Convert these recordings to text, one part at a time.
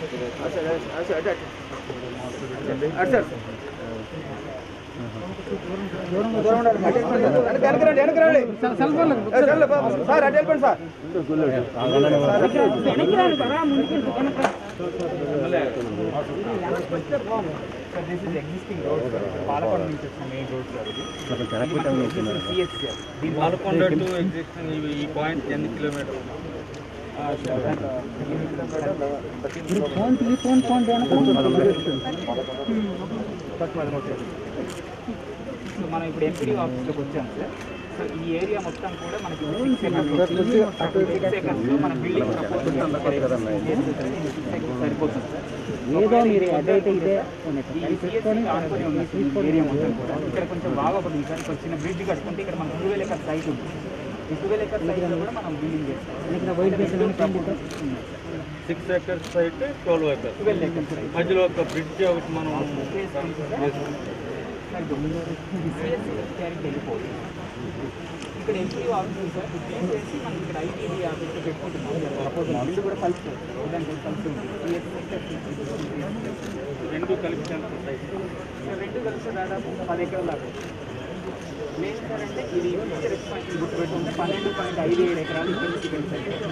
sir అటు వెళ్ళిపోండి sir this is existing road Palakonda నుంచి వచ్చిన మెయిన్ రోడ్ సార్ ఇది సిఎస్సి దీని పాలకొండ టు ఎగ్జిస్టింగ్ ఇవి ఈ పాయింట్ ఎన్ని కిలోమీటర్ సో మనం ఇప్పుడు ఎంపీడీ ఆఫీస్లోకి వచ్చాం సార్ సో ఈ ఏరియా మొత్తం కూడా మనకి సిక్స్ ఎకర్స్లో మన బిల్డింగ్ సరిపోతుంది సార్ ఏదో మీరు అదైతే ఇదే ఆనుకొని ఉన్న ఏరియా మొత్తం కూడా ఇక్కడ కొంచెం బాగా పడుతుంది సార్ ఇక్కడ చిన్న బ్రిడ్జ్ కట్టుకుంటే ఇక్కడ మన టూ వేల ఎకర్ సైట్ ఉంది ఈ టూ వేల ఎకర్ సైట్లో కూడా మనం బిల్డింగ్ చేస్తాం white six acres site twelve acres twelve acre site మధ్యలో ఒక బ్రిడ్జ్ ఒకటి మనం ఇక్కడ ఎంపీ ఆఫీస్ సార్ తీసేసి మనం ఇక్కడ ఐటీడీ ఆఫీస్ పెట్టుకుంటున్నాం ప్రపోజల్ ఇది కూడా కలుస్తుంది దానికి కలిసి ఉంది రెండు కలిపి ఎంత సైట్ రెండు కలిసి దాదాపు పది ఎకరాల దాకా మెయిన్ సార్ అంటే ఇది ఫ్యూచర్ ఎక్స్పాన్షన్ గుర్తు పెట్టుకుంటే పన్నెండు పాయింట్ ఐదు ఏడు ఎకరాలు ఇక్కడ నుంచి పెంచాలి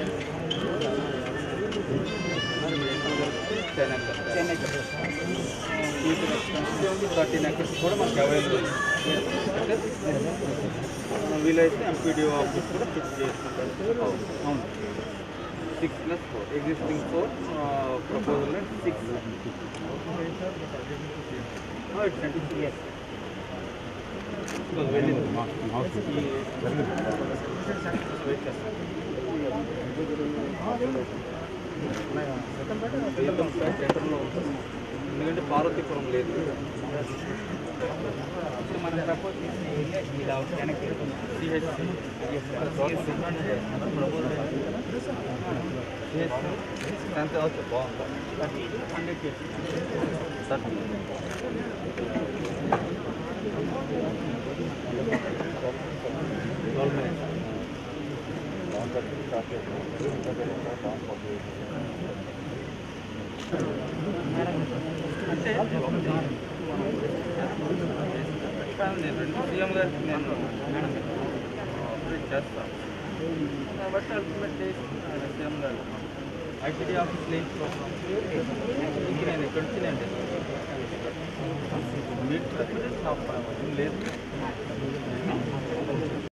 ten acres ten acres future expensive thirteen acres కూడా మనకి అవైలబుల్ అంటే వీలైతే ఎంపీడీ ఆఫీస్ కూడా ఫిక్స్ చేసుకుంటారు అవును six plus four existing four proposal six yes వెళ్ళింది సెంటర్లో ఉంటుంది ఎందుకంటే పార్వతీపురం లేదు ఇప్పుడు మనం ప్రపోజ్ చేసిన ఏరియా ఇలా వెనక్కి వెళ్తుంది సిహెచ్సి ఎంత ఓకే బాగుంది థర్టీ హండ్రెడ్ చేసి థర్టీ ట్వెల్వ్ మినిట్స్ అంటే నేను రెండు సీఎం గారికి నేను చేస్తాను బట్ అల్టిమేట్ సీఎం గారు ఐటీడీ ఆఫీస్ లేని ప్రోగ్రామ్ నేను ఇక్కడ నుంచి నేను మీరు చెప్పినట్టు లేదు